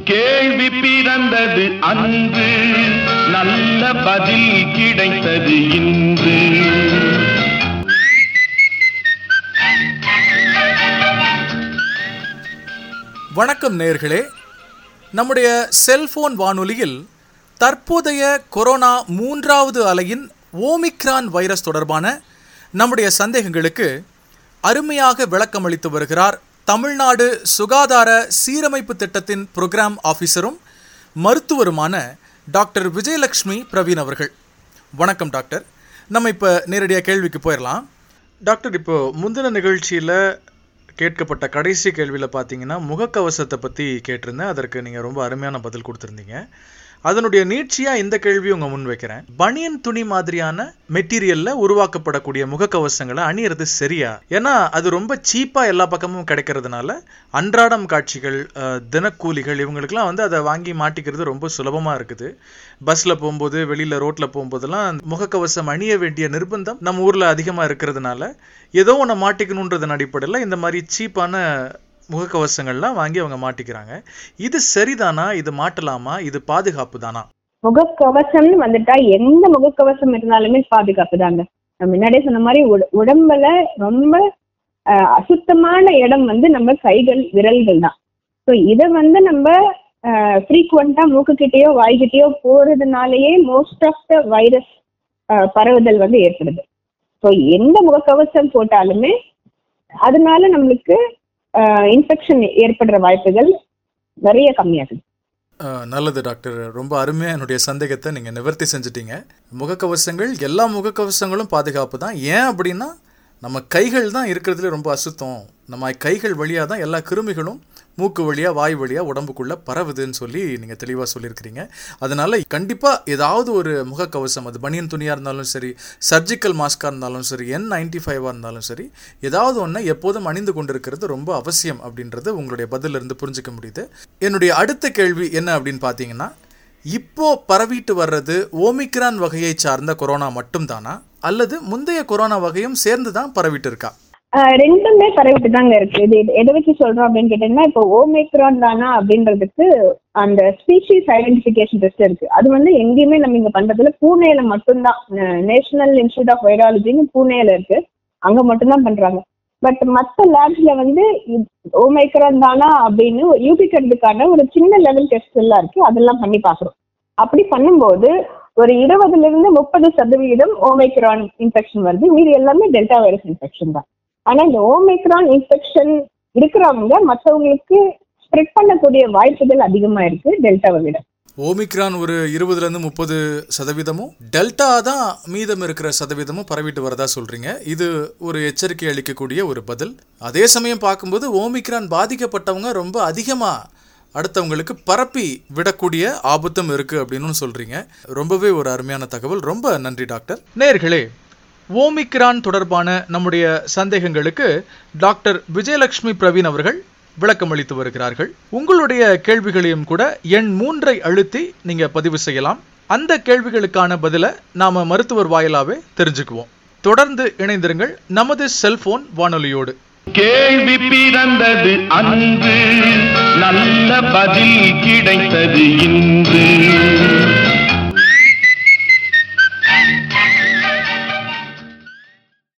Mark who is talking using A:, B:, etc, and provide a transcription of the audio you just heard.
A: கேள்வி பிறந்தது அன்று நல்ல பதில் கிடைத்தது இன்று
B: வணக்கம் நேர்களே நம்முடைய செல்போன் வானொலியில் தற்போதைய கொரோனா மூன்றாவது அலையின் ஓமிக்ரான் வைரஸ் தொடர்பான நம்முடைய சந்தேகங்களுக்கு அருமையாக விளக்கமளித்து வருகிறார் தமிழ்நாடு சுகாதார சீரமைப்பு திட்டத்தின் புரோகிராம் ஆஃபீஸரும் மருத்துவருமான டாக்டர் விஜயலட்சுமி பிரவீன் அவர்கள் வணக்கம் டாக்டர் நம்ம இப்போ நேரடியாக கேள்விக்கு போயிடலாம் டாக்டர் இப்போ முந்தின நிகழ்ச்சியில் கேட்கப்பட்ட கடைசி கேள்வியில் பார்த்தீங்கன்னா முகக்கவசத்தை பற்றி கேட்டிருந்தேன் அதற்கு நீங்கள் ரொம்ப அருமையான பதில் கொடுத்துருந்தீங்க அதனுடைய நீட்சியாக இந்த கேள்வி உங்கள் முன் வைக்கிறேன் பனியன் துணி மாதிரியான மெட்டீரியலில் உருவாக்கப்படக்கூடிய முகக்கவசங்களை அணியிறது சரியா ஏன்னா அது ரொம்ப சீப்பாக எல்லா பக்கமும் கிடைக்கிறதுனால அன்றாடம் காட்சிகள் அஹ், தினக்கூலிகள் இவங்களுக்குலாம் வந்து அதை வாங்கி மாட்டிக்கிறது ரொம்ப சுலபமாக இருக்குது பஸ்ஸில் போகும்போது வெளியில் ரோட்டில் போகும்போதெல்லாம் முகக்கவசம் அணிய வேண்டிய நிர்பந்தம் நம்ம ஊரில் அதிகமாக இருக்கிறதுனால ஏதோ ஒன்று மாட்டிக்கணுன்றதன் அடிப்படையில் இந்த மாதிரி சீப்பான முகக்கவசங்கள்லாம் வாங்கி அவங்க மாட்டிக்கிறாங்க இது சரிதானா இது மாட்டலாமா இது பாதுகாப்பு தானா
C: முகக்கவசம்னு வந்துட்டா எந்த முகக்கவசம் இருந்தாலுமே பாதுகாப்பு தாங்க நான் முன்னாடியே சொன்ன மாதிரி உட- உடம்புல ரொம்ப அஹ், அசுத்தமான இடம் வந்து நம்ம கைகள் விரல்கள் தான் ஸோ இதை வந்து நம்ம ஃப்ரீக்வெண்டா மூக்குக்கிட்டேயோ வாய்கிட்டயோ போறதுனாலயே மோஸ்ட் ஆஃப் த வைரஸ் பரவுதல் வந்து ஏற்படுது ஸோ எந்த முகக்கவசம் போட்டாலுமே அதனால நம்மளுக்கு இன்ஃபெக்ஷன் ஏற்படுற வாய்ப்புகள் நிறைய கம்மியாகுது
B: அஹ், நல்லது டாக்டர் ரொம்ப அருமையாக என்னுடைய சந்தேகத்தை நீங்கள் நிவர்த்தி செஞ்சிட்டீங்க முகக்கவசங்கள் எல்லா முகக்கவசங்களும் பாதுகாப்பு தான் ஏன் அப்படின்னா நம்ம கைகள் தான் இருக்கிறதுல ரொம்ப அசுத்தம் நம்ம கைகள் வழியாக தான் எல்லா கிருமிகளும் மூக்கு வழியாக வாய் வழியாக உடம்புக்குள்ளே பரவுதுன்னு சொல்லி நீங்கள் தெளிவாக சொல்லியிருக்கிறீங்க அதனால கண்டிப்பாக ஏதாவது ஒரு முகக்கவசம் அது பனியன் துணியாக இருந்தாலும் சரி சர்ஜிக்கல் மாஸ்காக இருந்தாலும் சரி என் நைன்டி ஃபைவாக இருந்தாலும் சரி ஏதாவது ஒன்று எப்போதும் அணிந்து கொண்டிருக்கிறது ரொம்ப அவசியம் அப்படின்றது உங்களுடைய பதிலிருந்து புரிஞ்சுக்க முடியுது என்னுடைய அடுத்த கேள்வி என்ன அப்படின்னு பார்த்தீங்கன்னா இப்போ பரவிட்டு வர்றது ஓமிக்ரான் வகையை சார்ந்த கொரோனா மட்டும்தானா அல்லது முந்தைய கொரோனா வகையும் சேர்ந்து தான் பரவிட்டு இருக்கா
C: ஆஹ் ரெண்டுமே பரவிட்டு தாங்க இருக்கு இது எது- எதை வச்சு சொல்றோம் அப்படின்னு கேட்டீங்கன்னா இப்போ ஓமேக்ரான் தானா அப்படின்றதுக்கு அந்த ஸ்பீஷீஸ் ஐடென்டிஃபிகேஷன் டெஸ்ட் இருக்கு அது வந்து எங்கேயுமே நம்ம இங்க பண்றதுல பூனேல மட்டும்தான் நேஷனல் இன்ஸ்டியூட் ஆஃப் வைராலஜின்னு பூனேல இருக்கு அங்க மட்டும்தான் பண்றாங்க பட் மற்ற லேப்ஸ்ல வந்து ஓமைக்ரான் தானா அப்படின்னு யூகிக்கிறதுக்கான ஒரு சின்ன லெவல் டெஸ்ட் எல்லாம் இருக்கு அதெல்லாம் பண்ணி பாக்குறோம் அப்படி பண்ணும்போது ஒரு இருபதுல இருந்து முப்பது சதவீதம் ஓமைக்ரான் இன்ஃபெக்ஷன் வருது மீதி எல்லாமே டெல்டா வைரஸ் இன்ஃபெக்ஷன் தான் ஆனா இந்த ஓமைக்ரான் இன்ஃபெக்ஷன் இருக்கிறவங்க மற்றவங்களுக்கு ஸ்ப்ரெட் பண்ணக்கூடிய வாய்ப்புகள் அதிகமா இருக்கு டெல்டாவை விட
B: ஓமிக்ரான் ஒரு இருபதுலேருந்து முப்பது சதவீதமும் டெல்டா தான் மீதம் இருக்கிற சதவீதமும் பரவிட்டு வரதா சொல்றீங்க இது ஒரு எச்சரிக்கை அளிக்கக்கூடிய ஒரு பதில் அதே சமயம் பார்க்கும்போது ஓமிக்ரான் பாதிக்கப்பட்டவங்க ரொம்ப அதிகமாக அடுத்தவங்களுக்கு பரப்பி விடக்கூடிய ஆபத்தும் இருக்கு அப்படின்னு சொல்றீங்க ரொம்பவே ஒரு அருமையான தகவல் ரொம்ப நன்றி டாக்டர் நேர்களே ஓமிக்ரான் தொடர்பான நம்முடைய சந்தேகங்களுக்கு டாக்டர் விஜயலட்சுமி பிரவீன் அவர்கள் விளக்கமளித்து வருகிறார்கள் உங்களுடைய கேள்விகளையும் கூட எண் மூன்றை அழுத்தி நீங்க பதிவு செய்யலாம் அந்த கேள்விகளுக்கான பதிலை நாம மருத்துவர் வாயிலாவே தெரிஞ்சுக்குவோம் தொடர்ந்து இணைந்திருங்கள் நமது செல்போன் வானொலியோடு
A: கேள்வி பிறந்தது அன்று நல்ல பதில் கிடைத்தது இன்று